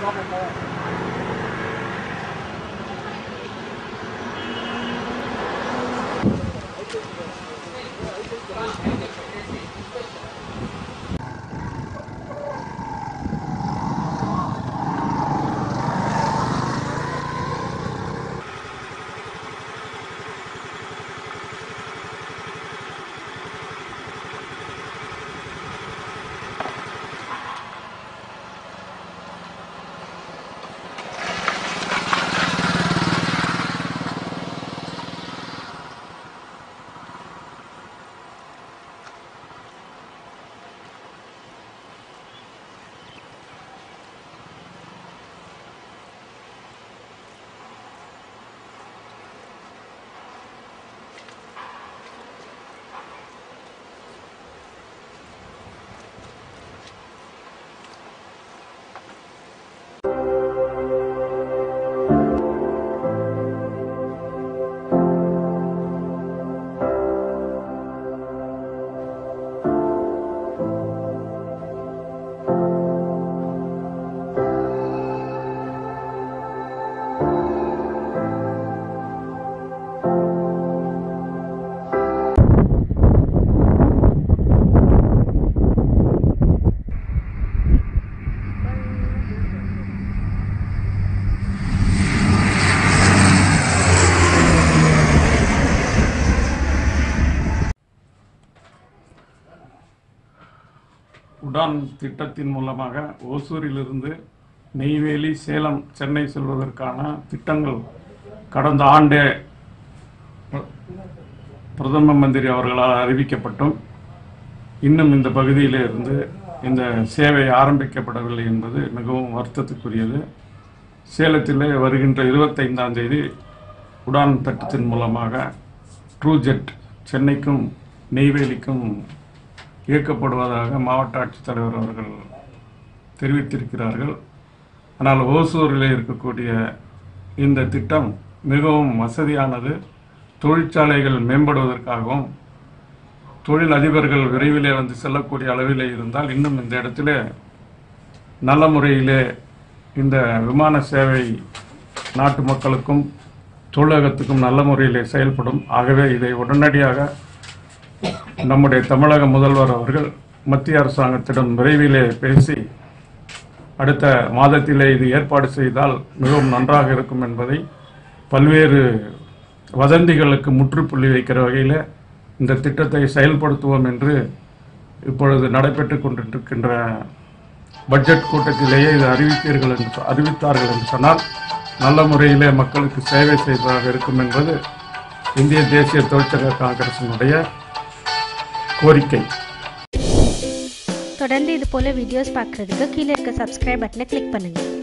உடான் திட்டத்தின் மூலமாக ஓசூரிலிருந்து நெய்வேலி சேலம் சென்னை செல்வதற்கான திட்டங்கள் கடந்த ஆண்டே பிர- பிரதம மந்திரி அவர்களால் அறிவிக்கப்பட்டும் இன்னும் இந்த பகுதியிலே இருந்து இந்த சேவை ஆரம்பிக்கப்படவில்லை என்பது மிகவும் வருத்தத்துக்குரியது சேலத்திலே வருகின்ற இருபத்தைந்தாம் தேதி உடான் திட்டத்தின் மூலமாக ட்ரூ ஜெட் சென்னைக்கும் நெய்வேலிக்கும் இயக்கப்படுவதாக மாவட்ட ஆட்சித்தலைவர் அவர்கள் தெரிவித்திருக்கிறார்கள் ஆனால் ஓசூரில் இருக்கக்கூடிய இந்த திட்டம் மிகவும் வசதியானது தொழிற்சாலைகள் மேம்படுவதற்காகவும் தொழில் அதிபர்கள் விரைவிலே வந்து செல்லக்கூடிய அளவிலே இருந்தால் இன்னும் இந்த இடத்திலே நல்ல முறையிலே இந்த விமான சேவை நாட்டு மக்களுக்கும் தொழிலகத்துக்கும் நல்ல முறையிலே செயல்படும் ஆகவே இதை உடனடியாக நம்முடைய தமிழக முதல்வர் அவர்கள் மத்திய அரசாங்கத்திடம் விரைவிலே பேசி அடுத்த மாதத்திலே இது ஏற்பாடு செய்தால் மிகவும் நன்றாக இருக்கும் என்பதை பல்வேறு வதந்திகளுக்கு முற்றுப்புள்ளி வைக்கிற வகையில் இந்த திட்டத்தை செயல்படுத்துவோம் என்று இப்பொழுது நடைபெற்று கொண்டிருக்கின்ற பட்ஜெட் கூட்டத்திலேயே இது அறிவித்தீர்கள் என்று சொ- அறிவித்தார்கள் என்று சொன்னால் நல்ல முறையிலே மக்களுக்கு சேவை செய்வதாக இருக்கும் என்பது இந்திய தேசிய தொழிற்சங்க காங்கிரசினுடைய கோரிக்கை தொடர்ந்து இது போல வீடியோஸ் பார்க்குறதுக்கு கீழே இருக்க சப்ஸ்கிரைப் பட்டனை கிளிக் பண்ணுங்கள்